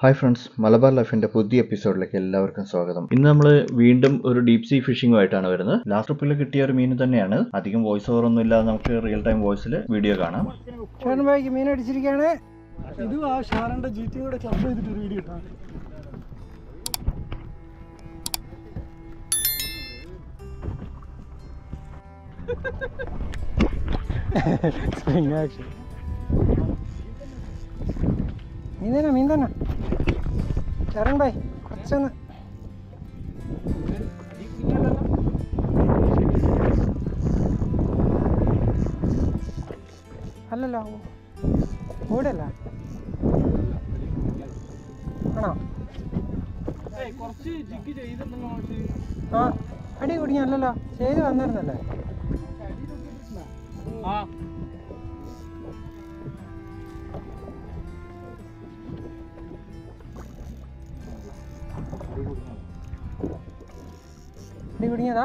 hi friends Malabar ലൈഫിന്റെ പുതിയ എപ്പിസോഡിലേക്ക് എല്ലാവർക്കും സ്വാഗതം ഇന്ന് നമ്മൾ വീണ്ടും ഒരു ഡീപ് സീ ഫിഷിംഗുമായിട്ടാണ് വരുന്നത് ലാസ്റ്റ് ട്രിപ്പിൽ കിട്ടിയ ഒരു മീൻ തന്നെയാണ് അധികം വോയിസ് ഓവർ ഒന്നും ഇല്ലാതെ നമുക്ക് റിയൽ ടൈം വോയിസിൽ വീഡിയോ കാണാം ചേട്ടൻ ബായിക്ക് മീൻ അടിച്ചിരിക്കുകയാണ് ഇത് ആ ഷാരന്റെ ജി ടി കൂടെ ചർച്ച ചെയ്തിട്ട് ഒരു വീഡിയോ ഇട്ടാ സ്പ്രിങ് ആക്ഷൻ മീൻ തന്നെ മീൻ തന്നെ ചരൺ ബായ് കുറച്ചൊന്ന് അല്ലല്ലോ ഓടല്ല ആണോ ആ അടി കുടിഞ്ഞല്ലോ ചെയ്ത് വന്നിരുന്നല്ലേ അടി കുടുങ്ങിയതാ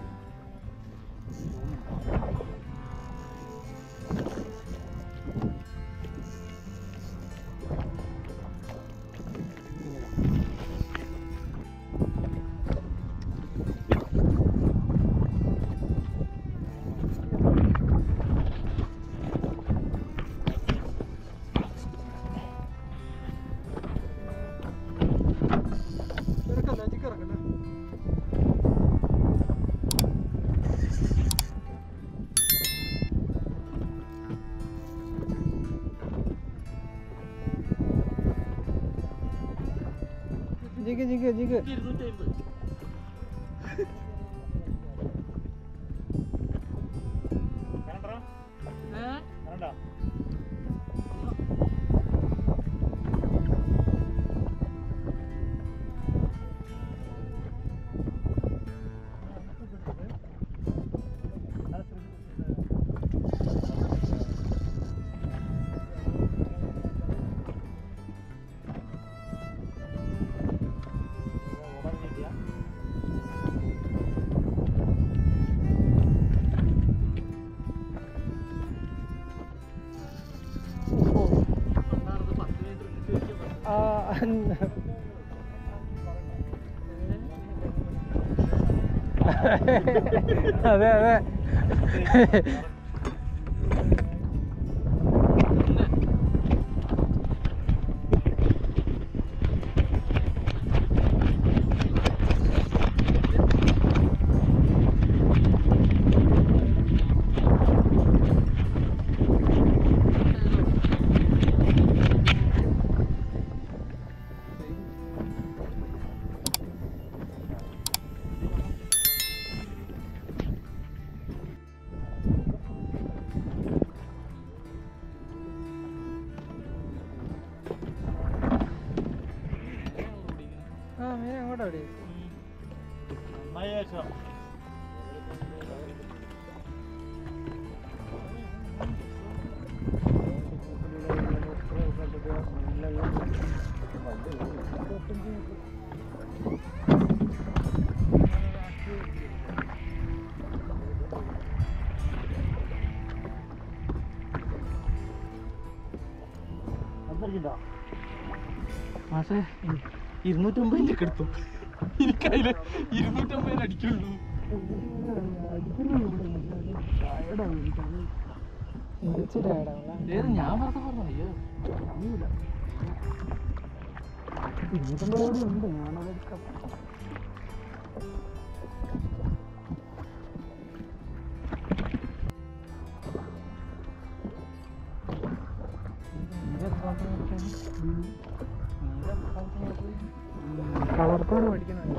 ജിഗ് ജിഗ് ജിഗ് ആ അതെ അതെ ആ മീൻ അങ്ങോട്ടാ അടി മാഷേ ഇരുന്നൂറ്റമ്പതിൻ്റെ ഒക്കെ എടുത്തു എനിക്കതില് ഇരുന്നൂറ്റമ്പതിന് അടിക്കുള്ളൂ ഏത് ഞാൻ വെറുതെ പറഞ്ഞു അയ്യോ കളർക്കോട് പഠിക്കണം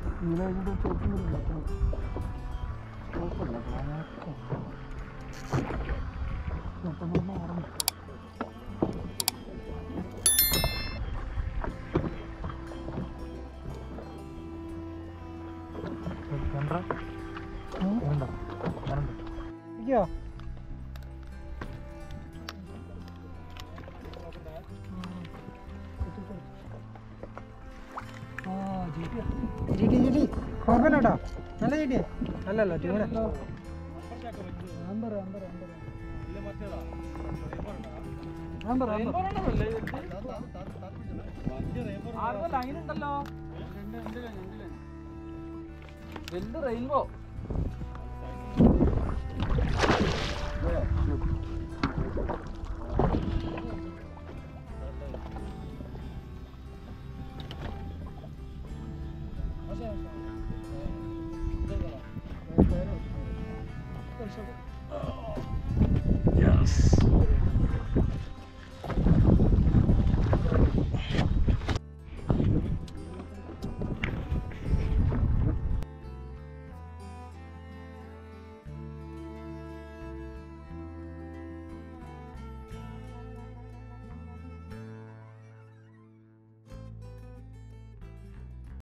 ഇരിക്കോ ജിടി ജിടി കുഴപ്പമില്ല കേട്ടോ നല്ല ജിടി അല്ലല്ല ട്യൂണ ആമ്പർ ആമ്പർ ആരുടെ ലൈൻ ഉണ്ടല്ലോ വലുത് റെയിൻബോ